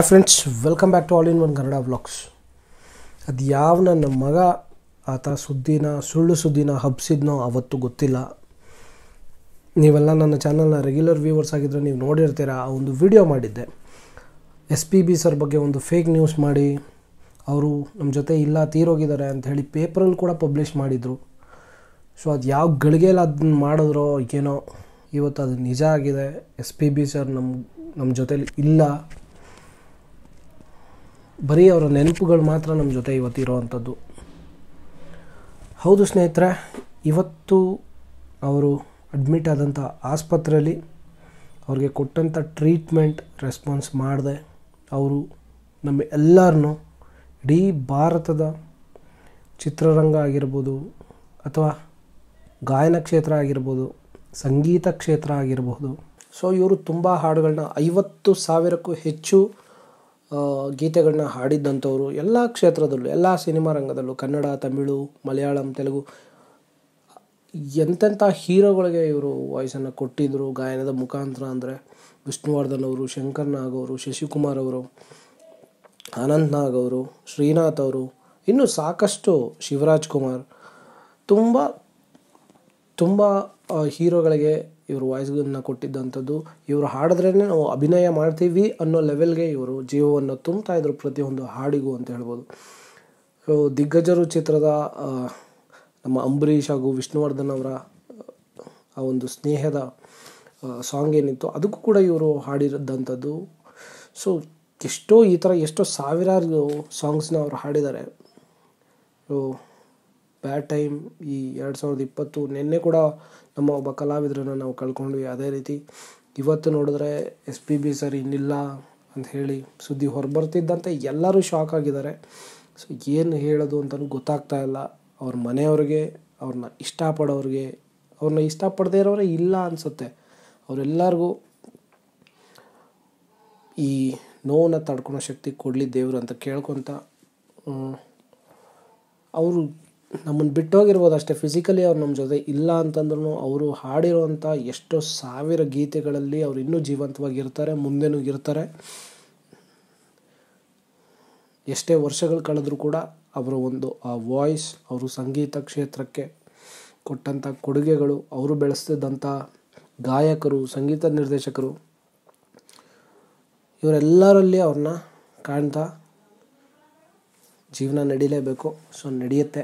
friends welcome back to all in one Kannada vlogs ಅದು ಯಾವ ನನ್ನ ಮಗ ಆ ಥರ ಸುದ್ದಿನ ಸುಳ್ಳು ಸುದ್ದಿನ ಹಬ್ಸಿದ್ನೋ ಅವತ್ತು ಗೊತ್ತಿಲ್ಲ ನೀವೆಲ್ಲ ನನ್ನ ಚಾನಲ್ನ ರೆಗ್ಯುಲರ್ ವ್ಯೂವರ್ಸ್ ಆಗಿದ್ದರೆ ನೀವು ನೋಡಿರ್ತೀರ ಆ ಒಂದು ವಿಡಿಯೋ ಮಾಡಿದ್ದೆ ಎಸ್ ಪಿ ಬಿ ಸರ್ ಬಗ್ಗೆ ಒಂದು ಫೇಕ್ ನ್ಯೂಸ್ ಮಾಡಿ ಅವರು ನಮ್ಮ ಜೊತೆ ಇಲ್ಲ ತೀರೋಗಿದ್ದಾರೆ ಅಂತ ಹೇಳಿ ಪೇಪರಲ್ಲಿ ಕೂಡ ಪಬ್ಲಿಷ್ ಮಾಡಿದರು ಸೊ ಅದು ಯಾವ ಗಳಿಗೆಯಲ್ಲಿ ಅದನ್ನ ಮಾಡಿದ್ರೋ ಏನೋ ಇವತ್ತು ಅದು ನಿಜ ಆಗಿದೆ ಎಸ್ ಪಿ ಬಿ ಸರ್ ನಮ್ಮ ನಮ್ಮ ಜೊತೇಲಿ ಇಲ್ಲ ಬರೀ ಅವರ ನೆನಪುಗಳು ಮಾತ್ರ ನಮ್ಮ ಜೊತೆ ಇವತ್ತು ಇರೋವಂಥದ್ದು ಹೌದು ಸ್ನೇಹಿತರೆ ಇವತ್ತು ಅವರು ಅಡ್ಮಿಟ್ ಆದಂಥ ಆಸ್ಪತ್ರೆಯಲ್ಲಿ ಅವ್ರಿಗೆ ಕೊಟ್ಟಂಥ ಟ್ರೀಟ್ಮೆಂಟ್ ರೆಸ್ಪಾನ್ಸ್ ಮಾಡಿದೆ ಅವರು ನಮ್ಮ ಎಲ್ಲರನ್ನೂ ಇಡೀ ಭಾರತದ ಚಿತ್ರರಂಗ ಆಗಿರ್ಬೋದು ಅಥವಾ ಗಾಯನ ಕ್ಷೇತ್ರ ಆಗಿರ್ಬೋದು ಸಂಗೀತ ಕ್ಷೇತ್ರ ಆಗಿರಬಹುದು ಸೊ ಇವರು ತುಂಬ ಹಾಡುಗಳನ್ನ ಐವತ್ತು ಸಾವಿರಕ್ಕೂ ಹೆಚ್ಚು ಆ, ಗೀತೆಗಳನ್ನ ಹಾಡಿದ್ದಂಥವ್ರು ಎಲ್ಲ ಕ್ಷೇತ್ರದಲ್ಲೂ ಎಲ್ಲ ಸಿನಿಮಾ ರಂಗದಲ್ಲೂ ಕನ್ನಡ ತಮಿಳು ಮಲಯಾಳಂ ತೆಲುಗು ಎಂತೆಂಥ ಹೀರೋಗಳಿಗೆ ಇವರು ವಾಯ್ಸನ್ನು ಕೊಟ್ಟಿದ್ದರು ಗಾಯನದ ಮುಖಾಂತರ ಅಂದರೆ ವಿಷ್ಣುವರ್ಧನ್ ಅವರು ಶಂಕರ್ ನಾಗ್ ಅವರು ಶಶಿಕುಮಾರ್ ಅವರು ಅನಂತ್ ನಾಗ್ ಅವರು ಶ್ರೀನಾಥ್ ಅವರು ಇನ್ನೂ ಸಾಕಷ್ಟು ಶಿವರಾಜ್ ಕುಮಾರ್ ತುಂಬ ತುಂಬ ಆ, ಹೀರೋಗಳಿಗೆ ಇವರು ವಾಯ್ಸ್ಗಳನ್ನ ಕೊಟ್ಟಿದ್ದಂಥದ್ದು ಇವರು ಹಾಡಿದ್ರೇ ನಾವು ಅಭಿನಯ ಮಾಡ್ತೀವಿ ಅನ್ನೋ ಲೆವೆಲ್ಗೆ ಇವರು ಜೀವವನ್ನು ತುಂಬ್ತಾ ಇದ್ರು ಪ್ರತಿಯೊಂದು ಹಾಡಿಗೂ ಅಂತ ಹೇಳ್ಬೋದು ಸೊ ದಿಗ್ಗಜರು ಚಿತ್ರದ ಆ, ನಮ್ಮ ಅಂಬರೀಷ್ ಹಾಗೂ ವಿಷ್ಣುವರ್ಧನ್ ಅವರ ಆ ಒಂದು ಸ್ನೇಹದ ಸಾಂಗ್ ಏನಿತ್ತು ಅದಕ್ಕೂ ಕೂಡ ಇವರು ಹಾಡಿದಂಥದ್ದು ಸೊ ಎಷ್ಟೋ ಈ ಥರ ಎಷ್ಟೋ ಸಾವಿರಾರು ಸಾಂಗ್ಸ್ನ ಅವರು ಹಾಡಿದ್ದಾರೆ ಸೊ ಬ್ಯಾಡ್ ಟೈಮ್ ಈ ಎರಡು ಸಾವಿರದ ಇಪ್ಪತ್ತು ನಿನ್ನೆ ಕೂಡ ನಮ್ಮ ಒಬ್ಬ ಕಲಾವಿದರನ್ನು ನಾವು ಕಳ್ಕೊಂಡ್ವಿ ಅದೇ ರೀತಿ ಇವತ್ತು ನೋಡಿದ್ರೆ ಎಸ್ ಪಿ ಬಿ ಸರ್ ಇನ್ನಿಲ್ಲ ಅಂತ ಹೇಳಿ ಸುದ್ದಿ ಹೊರಬರ್ತಿದ್ದಂತೆ ಎಲ್ಲರೂ ಶಾಕ್ ಆಗಿದ್ದಾರೆ ಸೊ ಏನು ಹೇಳೋದು ಅಂತಲೂ ಗೊತ್ತಾಗ್ತಾ ಇಲ್ಲ ಅವ್ರ ಮನೆಯವ್ರಿಗೆ ಅವ್ರನ್ನ ಇಷ್ಟಪಡೋರಿಗೆ ಅವ್ರನ್ನ ಇಷ್ಟಪಡದೇ ಇರೋರೇ ಇಲ್ಲ ಅನಿಸುತ್ತೆ ಅವರೆಲ್ಲರಿಗೂ ಈ ನೋವನ್ನ ತಡ್ಕೊಳೋ ಶಕ್ತಿ ಕೊಡಲಿ ದೇವರು ಅಂತ ಕೇಳ್ಕೊತ ಅವರು ನಮ್ಮನ್ನು ಬಿಟ್ಟೋಗಿರ್ಬೋದು ಅಷ್ಟೇ ಫಿಸಿಕಲಿ ಅವ್ರು ನಮ್ಮ ಜೊತೆ ಇಲ್ಲ ಅಂತಂದ್ರೂ ಅವರು ಹಾಡಿರೋವಂಥ ಎಷ್ಟೋ ಸಾವಿರ ಗೀತೆಗಳಲ್ಲಿ ಅವ್ರು ಇನ್ನೂ ಜೀವಂತವಾಗಿರ್ತಾರೆ ಮುಂದೆನೂ ಇರ್ತಾರೆ ಎಷ್ಟೇ ವರ್ಷಗಳು ಕಳೆದರೂ ಕೂಡ ಅವರ ಒಂದು ಆ ವಾಯ್ಸ್ ಅವರು ಸಂಗೀತ ಕ್ಷೇತ್ರಕ್ಕೆ ಕೊಟ್ಟಂಥ ಕೊಡುಗೆಗಳು ಅವರು ಬೆಳೆಸ್ತಿದ್ದಂಥ ಗಾಯಕರು ಸಂಗೀತ ನಿರ್ದೇಶಕರು ಇವರೆಲ್ಲರಲ್ಲಿ ಅವ್ರನ್ನ ಕಾಣ್ತಾ ಜೀವನ ನಡೀಲೇಬೇಕು ಸೊ ನಡೆಯುತ್ತೆ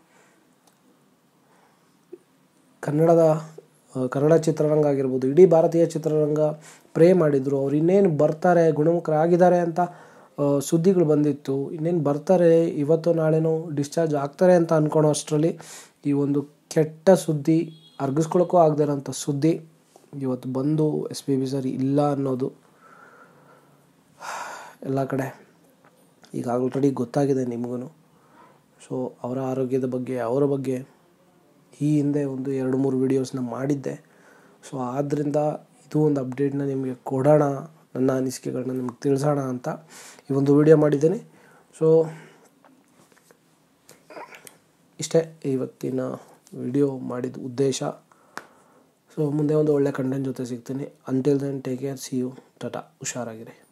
ಕನ್ನಡದ ಆ, ಕನ್ನಡ ಚಿತ್ರರಂಗ ಆಗಿರ್ಬೋದು ಇಡೀ ಭಾರತೀಯ ಚಿತ್ರರಂಗ ಪ್ರೇ ಮಾಡಿದರು ಅವ್ರು ಇನ್ನೇನು ಬರ್ತಾರೆ ಗುಣಮುಖರಾಗಿದ್ದಾರೆ ಅಂತ ಆ, ಸುದ್ದಿಗಳು ಬಂದಿತ್ತು ಇನ್ನೇನು ಬರ್ತಾರೆ ಇವತ್ತು ನಾಳೆನೋ ಡಿಸ್ಚಾರ್ಜ್ ಆಗ್ತಾರೆ ಅಂತ ಅಂದ್ಕೊಳೋ ಅಷ್ಟರಲ್ಲಿ ಈ ಒಂದು ಕೆಟ್ಟ ಸುದ್ದಿ ಅರ್ಗಿಸ್ಕೊಳ್ಳೋಕ್ಕೂ ಆಗದೆ ಇರೋಂಥ ಸುದ್ದಿ ಇವತ್ತು ಬಂದು ಎಸ್ ಪಿ ಬಿ ಸರ್ ಇಲ್ಲ ಅನ್ನೋದು ಎಲ್ಲ ಕಡೆ ಈಗ ಆಲ್ರೆಡಿ ಗೊತ್ತಾಗಿದೆ ನಿಮಗೂ ಸೊ ಅವರ ಆರೋಗ್ಯದ ಬಗ್ಗೆ ಅವರ ಬಗ್ಗೆ ಈ ಹಿಂದೆ ಒಂದು ಎರಡು ಮೂರು ವೀಡಿಯೋಸ್ನ ಮಾಡಿದ್ದೆ ಸೊ ಆದ್ದರಿಂದ ಇದು ಒಂದು ಅಪ್ಡೇಟ್ನ ನಿಮಗೆ ಕೊಡೋಣ ನನ್ನ ಅನಿಸಿಕೆಗಳನ್ನ ನಿಮ್ಗೆ ತಿಳಿಸೋಣ ಅಂತ ಈ ಒಂದು ವಿಡಿಯೋ ಮಾಡಿದ್ದೇನೆ ಸೊ ಇಷ್ಟೇ ಇವತ್ತಿನ ವಿಡಿಯೋ ಮಾಡಿದ ಉದ್ದೇಶ ಸೊ ಮುಂದೆ ಒಂದು ಒಳ್ಳೆ ಕಂಟೆಂಟ್ ಜೊತೆ ಸಿಗ್ತೀನಿ until then take care see you tata ಹುಷಾರಾಗಿರಿ